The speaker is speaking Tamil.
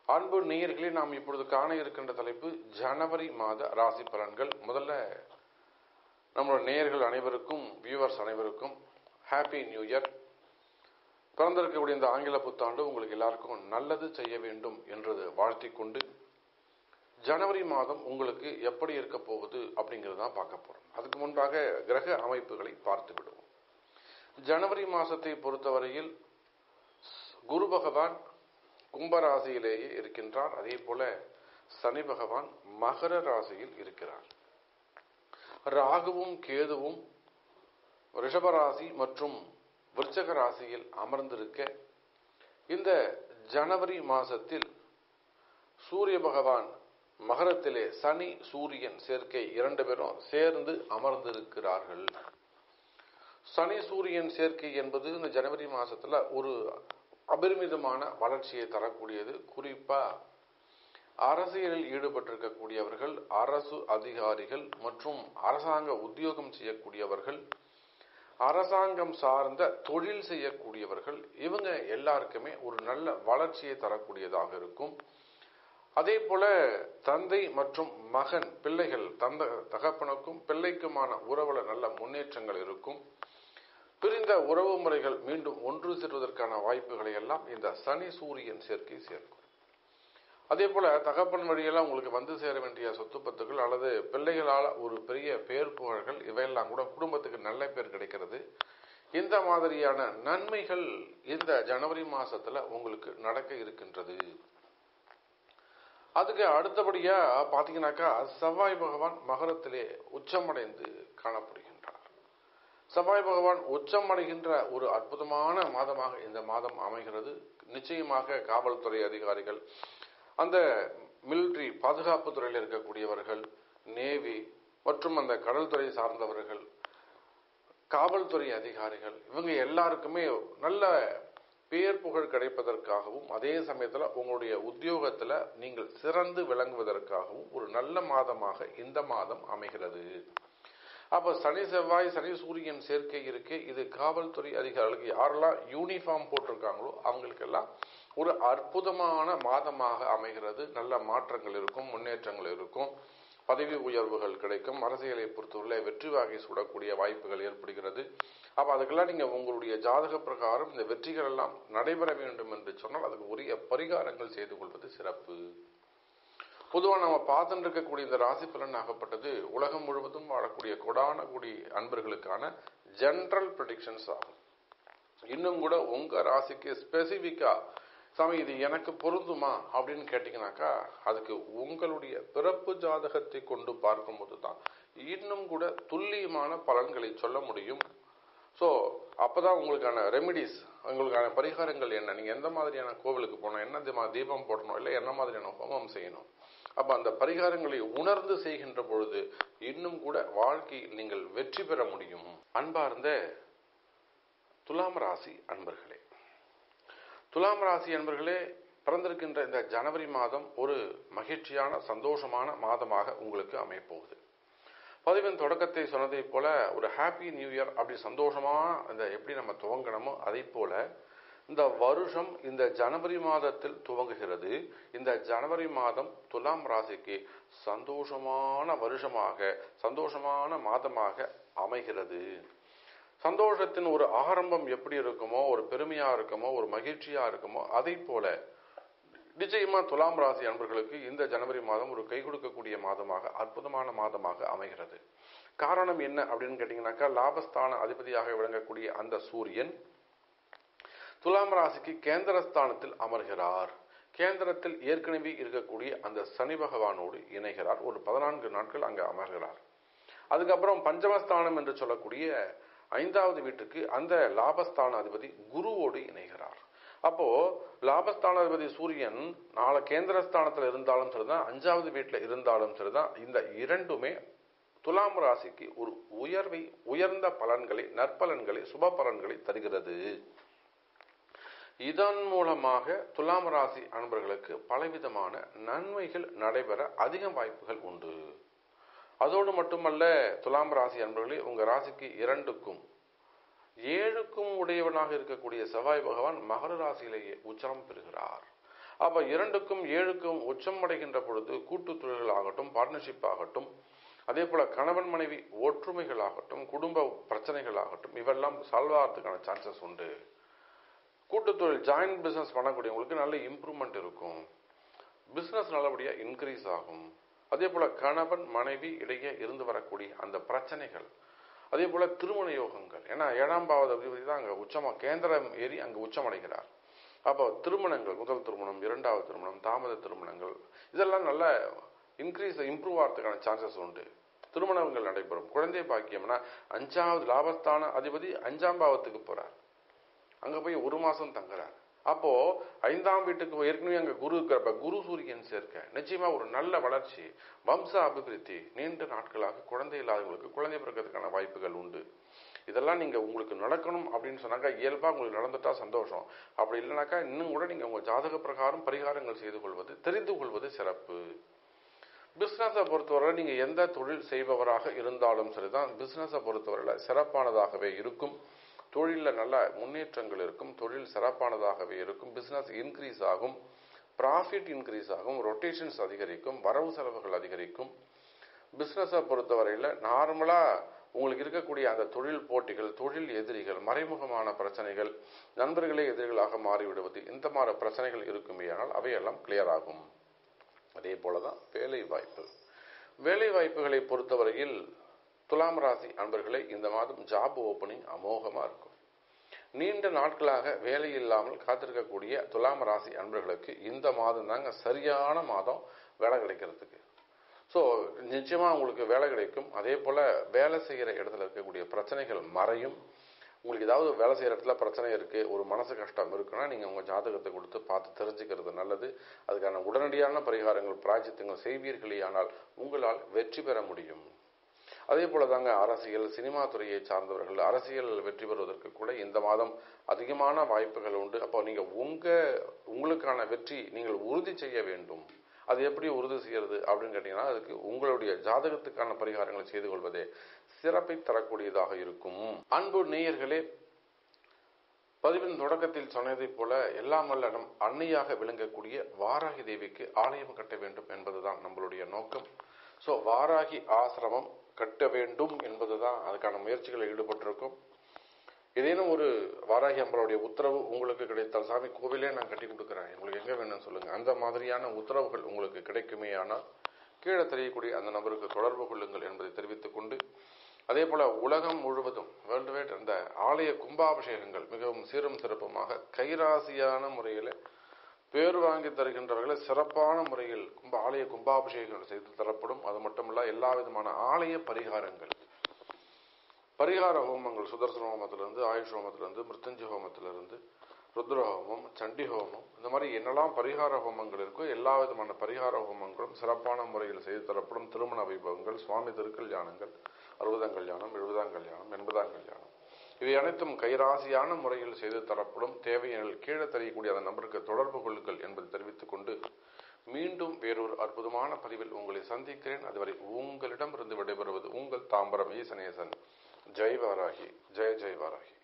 அன்பு நேயர்களே நாம் இப்பொழுது காண இருக்கின்ற தலைப்பு ஜனவரி மாத ராசி பலன்கள் முதல்ல நம்மளோட நேயர்கள் அனைவருக்கும் வியூவர்ஸ் அனைவருக்கும் ஹாப்பி நியூ இயர் பிறந்திருக்கக்கூடிய இந்த ஆங்கில புத்தாண்டு உங்களுக்கு எல்லாருக்கும் நல்லது செய்ய வேண்டும் என்றது வாழ்த்திக் கொண்டு ஜனவரி மாதம் உங்களுக்கு எப்படி இருக்க போகுது அப்படிங்கிறது தான் பார்க்க போறோம் அதுக்கு முன்பாக கிரக அமைப்புகளை பார்த்து விடுவோம் ஜனவரி மாசத்தை பொறுத்தவரையில் குரு பகவான் கும்பராசியிலேயே இருக்கின்றார் அதே போல சனி பகவான் மகர ராசியில் இருக்கிறார் ராகுவும் கேதுவும் ரிஷபராசி மற்றும் விருச்சக ராசியில் அமர்ந்திருக்க இந்த ஜனவரி மாசத்தில் சூரிய பகவான் மகரத்திலே சனி சூரியன் சேர்க்கை இரண்டு பேரும் சேர்ந்து அமர்ந்திருக்கிறார்கள் சனி சூரியன் சேர்க்கை என்பது இந்த ஜனவரி மாசத்துல ஒரு அபரிமிதமான வளர்ச்சியை தரக்கூடியது குறிப்பா அரசியலில் ஈடுபட்டிருக்கக்கூடியவர்கள் அரசு அதிகாரிகள் மற்றும் அரசாங்க உத்தியோகம் செய்யக்கூடியவர்கள் அரசாங்கம் சார்ந்த தொழில் செய்யக்கூடியவர்கள் இவங்க எல்லாருக்குமே ஒரு நல்ல வளர்ச்சியை தரக்கூடியதாக இருக்கும் அதே போல தந்தை மற்றும் மகன் பிள்ளைகள் தந்த தகப்பனுக்கும் பிள்ளைக்குமான உறவுல நல்ல முன்னேற்றங்கள் இருக்கும் பிரிந்த உறவு முறைகள் மீண்டும் ஒன்று சேர்வதற்கான வாய்ப்புகளை எல்லாம் இந்த சனி சூரியன் சேர்க்கை சேர்க்கும் அதே போல தகப்பன் வழியெல்லாம் உங்களுக்கு வந்து சேர வேண்டிய சொத்து பத்துகள் அல்லது பிள்ளைகளால் ஒரு பெரிய பேர் புகழ்கள் இவையெல்லாம் கூட குடும்பத்துக்கு நல்ல பேர் கிடைக்கிறது இந்த மாதிரியான நன்மைகள் இந்த ஜனவரி மாசத்துல உங்களுக்கு நடக்க இருக்கின்றது அதுக்கு அடுத்தபடியா பாத்தீங்கன்னாக்கா செவ்வாய் பகவான் மகரத்திலே உச்சமடைந்து காணப்படுகின்றார் செவ்வாய் பகவான் உச்சமடைகின்ற ஒரு அற்புதமான மாதமாக இந்த மாதம் அமைகிறது நிச்சயமாக காவல்துறை அதிகாரிகள் அந்த மிலிட்ரி பாதுகாப்பு துறையில் இருக்கக்கூடியவர்கள் நேவி மற்றும் அந்த கடல் துறை சார்ந்தவர்கள் காவல்துறை அதிகாரிகள் இவங்க எல்லாருக்குமே நல்ல பேர் புகழ் கிடைப்பதற்காகவும் அதே சமயத்தில் உங்களுடைய உத்தியோகத்தில் நீங்கள் சிறந்து விளங்குவதற்காகவும் ஒரு நல்ல மாதமாக இந்த மாதம் அமைகிறது அப்ப சனி செவ்வாய் சனி சூரியன் சேர்க்கை இருக்கு இது காவல்துறை அதிகாரிகளுக்கு யாரெல்லாம் யூனிஃபார்ம் போட்டிருக்காங்களோ அவங்களுக்கெல்லாம் ஒரு அற்புதமான மாதமாக அமைகிறது நல்ல மாற்றங்கள் இருக்கும் முன்னேற்றங்கள் இருக்கும் பதவி உயர்வுகள் கிடைக்கும் அரசியலை பொறுத்தவரை வெற்றி வாகை சூடக்கூடிய வாய்ப்புகள் ஏற்படுகிறது அப்ப அதுக்கெல்லாம் நீங்க உங்களுடைய ஜாதக பிரகாரம் இந்த வெற்றிகள் எல்லாம் நடைபெற வேண்டும் என்று சொன்னால் அதுக்கு உரிய பரிகாரங்கள் செய்து கொள்வது சிறப்பு பொதுவாக நம்ம பார்த்துட்டு இருக்கக்கூடிய இந்த ராசி பலன் ஆகப்பட்டது உலகம் முழுவதும் வாழக்கூடிய கொடான கூடி அன்பர்களுக்கான ஜென்ரல் ப்ரடிக்ஷன்ஸ் ஆகும் இன்னும் கூட உங்க ராசிக்கு ஸ்பெசிபிக்கா சாமி இது எனக்கு பொருந்துமா அப்படின்னு கேட்டீங்கன்னாக்கா அதுக்கு உங்களுடைய பிறப்பு ஜாதகத்தை கொண்டு பார்க்கும்போது தான் இன்னும் கூட துல்லியமான பலன்களை சொல்ல முடியும் ஸோ அப்பதான் உங்களுக்கான ரெமிடிஸ் உங்களுக்கான பரிகாரங்கள் என்ன நீங்க எந்த மாதிரியான கோவிலுக்கு போகணும் என்ன தீபம் போடணும் இல்லை என்ன மாதிரியான ஹோமம் செய்யணும் அப்ப அந்த பரிகாரங்களை உணர்ந்து செய்கின்ற பொழுது இன்னும் கூட வாழ்க்கையில் நீங்கள் வெற்றி பெற முடியும் அன்பார்ந்த துலாம் ராசி அன்பர்களே துலாம் ராசி அன்பர்களே பிறந்திருக்கின்ற இந்த ஜனவரி மாதம் ஒரு மகிழ்ச்சியான சந்தோஷமான மாதமாக உங்களுக்கு அமைப்போகுது பதிவின் தொடக்கத்தை சொன்னதை போல ஒரு ஹாப்பி நியூ இயர் அப்படி சந்தோஷமா இந்த எப்படி நம்ம துவங்கணுமோ அதை போல இந்த வருஷம் இந்த ஜனவரி மாதத்தில் துவங்குகிறது இந்த ஜனவரி மாதம் துலாம் ராசிக்கு சந்தோஷமான வருஷமாக சந்தோஷமான மாதமாக அமைகிறது சந்தோஷத்தின் ஒரு ஆரம்பம் எப்படி இருக்குமோ ஒரு பெருமையா இருக்குமோ ஒரு மகிழ்ச்சியா இருக்குமோ அதை போல நிச்சயமா துலாம் ராசி அன்பர்களுக்கு இந்த ஜனவரி மாதம் ஒரு கை கொடுக்கக்கூடிய மாதமாக அற்புதமான மாதமாக அமைகிறது காரணம் என்ன அப்படின்னு கேட்டீங்கன்னாக்கா லாபஸ்தான அதிபதியாக விளங்கக்கூடிய அந்த சூரியன் துலாம் ராசிக்கு கேந்திரஸ்தானத்தில் அமர்கிறார் கேந்திரத்தில் ஏற்கனவே இருக்கக்கூடிய அந்த சனி பகவானோடு இணைகிறார் ஒரு பதினான்கு நாட்கள் அங்க அமர்கிறார் அதுக்கப்புறம் பஞ்சமஸ்தானம் என்று சொல்லக்கூடிய ஐந்தாவது வீட்டுக்கு அந்த லாபஸ்தான அதிபதி குருவோடு இணைகிறார் அப்போ லாபஸ்தானாதிபதி சூரியன் நாளை கேந்திரஸ்தானத்தில் இருந்தாலும் சரிதான் அஞ்சாவது வீட்டில் இருந்தாலும் சரிதான் இந்த இரண்டுமே துலாம் ராசிக்கு ஒரு உயர்வை உயர்ந்த பலன்களை நற்பலன்களை சுப பலன்களை தருகிறது இதன் மூலமாக துலாம் ராசி அன்பர்களுக்கு பலவிதமான நன்மைகள் நடைபெற அதிக வாய்ப்புகள் உண்டு அதோடு மட்டுமல்ல துலாம் ராசி அன்பர்களே உங்க ராசிக்கு இரண்டுக்கும் ஏழுக்கும் உடையவனாக இருக்கக்கூடிய செவ்வாய் பகவான் மகர ராசியிலேயே உச்சரம் பெறுகிறார் அப்ப இரண்டுக்கும் ஏழுக்கும் உச்சம் அடைகின்ற பொழுது கூட்டு தொழில்கள் ஆகட்டும் பார்ட்னர்ஷிப் ஆகட்டும் அதே போல கணவன் மனைவி ஒற்றுமைகள் ஆகட்டும் குடும்ப பிரச்சனைகள் ஆகட்டும் இவெல்லாம் சால்வ் ஆகிறதுக்கான சான்சஸ் உண்டு கூட்டு தொழில் ஜாயின்ட் பிசினஸ் பண்ணக்கூடியவங்களுக்கு நல்ல இம்ப்ரூவ்மெண்ட் இருக்கும் பிசினஸ் நல்லபடியாக இன்க்ரீஸ் ஆகும் அதே போல கணவன் மனைவி இடையே இருந்து வரக்கூடிய அந்த பிரச்சனைகள் அதே போல திருமண யோகங்கள் ஏன்னா ஏழாம் பாவத அதிபதி தான் அங்கே உச்சமா கேந்திரம் ஏறி அங்கே உச்சமடைகிறார் அப்போ திருமணங்கள் முதல் திருமணம் இரண்டாவது திருமணம் தாமத திருமணங்கள் இதெல்லாம் நல்ல இன்க்ரீஸ் இம்ப்ரூவ் ஆகிறதுக்கான சான்சஸ் உண்டு திருமணங்கள் நடைபெறும் குழந்தை பாக்கியம்னா அஞ்சாவது லாபஸ்தான அதிபதி அஞ்சாம் பாவத்துக்கு போறார் அங்க போய் ஒரு மாசம் தங்குறார் அப்போ ஐந்தாம் வீட்டுக்கு ஏற்கனவே அங்க குரு இருக்கிறப்ப குரு சூரியன் சேர்க்க நிச்சயமா ஒரு நல்ல வளர்ச்சி வம்ச அபிவிருத்தி நீண்ட நாட்களாக குழந்தை இல்லாதவங்களுக்கு குழந்தை பிறக்கிறதுக்கான வாய்ப்புகள் உண்டு இதெல்லாம் நீங்க உங்களுக்கு நடக்கணும் அப்படின்னு சொன்னாக்கா இயல்பா உங்களுக்கு நடந்துட்டா சந்தோஷம் அப்படி இல்லைனாக்கா இன்னும் கூட நீங்க உங்க ஜாதக பிரகாரம் பரிகாரங்கள் செய்து கொள்வது தெரிந்து கொள்வது சிறப்பு பிசினஸை பொறுத்தவரை நீங்க எந்த தொழில் செய்பவராக இருந்தாலும் சரிதான் பிசினஸை பொறுத்தவரையில சிறப்பானதாகவே இருக்கும் தொழிலில் நல்ல முன்னேற்றங்கள் இருக்கும் தொழில் சிறப்பானதாகவே இருக்கும் பிசினஸ் இன்க்ரீஸ் ஆகும் ப்ராஃபிட் இன்க்ரீஸ் ஆகும் ரொட்டேஷன்ஸ் அதிகரிக்கும் வரவு செலவுகள் அதிகரிக்கும் பிஸ்னஸை பொறுத்தவரையில் நார்மலாக உங்களுக்கு இருக்கக்கூடிய அந்த தொழில் போட்டிகள் தொழில் எதிரிகள் மறைமுகமான பிரச்சனைகள் நண்பர்களே எதிரிகளாக மாறிவிடுவது இந்த மாதிரி பிரச்சனைகள் இருக்குமே ஆனால் அவையெல்லாம் கிளியர் ஆகும் அதே போல தான் வேலை வாய்ப்பு வேலை வாய்ப்புகளை பொறுத்தவரையில் துலாம் ராசி அன்பர்களே இந்த மாதம் ஜாப் ஓப்பனிங் அமோகமாக இருக்கும் நீண்ட நாட்களாக வேலை இல்லாமல் காத்திருக்கக்கூடிய துலாம் ராசி அன்பர்களுக்கு இந்த மாதம் தாங்க சரியான மாதம் வேலை கிடைக்கிறதுக்கு ஸோ நிச்சயமாக உங்களுக்கு வேலை கிடைக்கும் அதே போல் வேலை செய்கிற இடத்துல இருக்கக்கூடிய பிரச்சனைகள் மறையும் உங்களுக்கு ஏதாவது வேலை செய்கிற இடத்துல பிரச்சனை இருக்குது ஒரு மனசு கஷ்டம் இருக்குன்னா நீங்கள் உங்கள் ஜாதகத்தை கொடுத்து பார்த்து தெரிஞ்சுக்கிறது நல்லது அதுக்கான உடனடியான பரிகாரங்கள் பிராய்ச்சித்தங்கள் செய்வீர்களே ஆனால் உங்களால் வெற்றி பெற முடியும் அதே போல தாங்க அரசியல் சினிமா துறையை சார்ந்தவர்கள் அரசியல் வெற்றி பெறுவதற்கு கூட இந்த மாதம் அதிகமான வாய்ப்புகள் உண்டு அப்போ நீங்க உங்க உங்களுக்கான வெற்றி நீங்கள் உறுதி செய்ய வேண்டும் அது எப்படி உறுதி செய்யறது அப்படின்னு கேட்டீங்கன்னா அதுக்கு உங்களுடைய ஜாதகத்துக்கான பரிகாரங்களை செய்து கொள்வதே சிறப்பை தரக்கூடியதாக இருக்கும் அன்பு நேயர்களே பதிவின் தொடக்கத்தில் சொன்னதைப் போல எல்லாம் வல்ல நம் அன்னையாக விளங்கக்கூடிய வாராகி தேவிக்கு ஆலயம் கட்ட வேண்டும் என்பதுதான் நம்மளுடைய நோக்கம் ஸோ வாராகி ஆசிரமம் கட்ட வேண்டும் என்பதுதான் அதுக்கான முயற்சிகளில் ஈடுபட்டிருக்கும் ஏதேனும் ஒரு வாராகி அம்பளுடைய உத்தரவு உங்களுக்கு கிடைத்தால் சாமி கோவிலே நான் கட்டி கொடுக்குறேன் உங்களுக்கு எங்கே வேணும்னு சொல்லுங்க அந்த மாதிரியான உத்தரவுகள் உங்களுக்கு கிடைக்குமே ஆனால் கீழே தெரியக்கூடிய அந்த நபருக்கு தொடர்பு கொள்ளுங்கள் என்பதை தெரிவித்துக் கொண்டு அதே போல உலகம் முழுவதும் வேர்ல்டு வைட் அந்த ஆலய கும்பாபிஷேகங்கள் மிகவும் சீரும் சிறப்புமாக கைராசியான முறையில் பேர் வாங்கி தருகின்றவர்களை சிறப்பான முறையில் கும்ப ஆலய கும்பாபிஷேகங்கள் செய்து தரப்படும் அது மட்டுமல்ல எல்லா விதமான ஆலய பரிகாரங்கள் பரிகார ஹோமங்கள் சுதர்சன ஹோமத்திலிருந்து ஆயுஷ் ஹோமத்திலிருந்து மிருத்யுஞ்சய ஹோமத்திலிருந்து ருத்ர ஹோமம் சண்டி ஹோமம் இந்த மாதிரி என்னெல்லாம் பரிகார ஹோமங்கள் இருக்கோ எல்லா விதமான பரிகார ஹோமங்களும் சிறப்பான முறையில் செய்து தரப்படும் திருமண வைபவங்கள் சுவாமி திருக்கல்யாணங்கள் அறுபதாம் கல்யாணம் எழுபதாம் கல்யாணம் எண்பதாம் கல்யாணம் இவை அனைத்தும் கைராசியான முறையில் செய்து தரப்படும் தேவையெனில் கீழே தெரியக்கூடிய அந்த நபருக்கு தொடர்பு கொள்ளுங்கள் என்பதை தெரிவித்துக் கொண்டு மீண்டும் வேறொரு அற்புதமான பதிவில் உங்களை சந்திக்கிறேன் அதுவரை உங்களிடமிருந்து விடைபெறுவது உங்கள் தாம்பரம் ஈசனேசன் ஜெய் வாராகி ஜெய ஜெய் வாராகி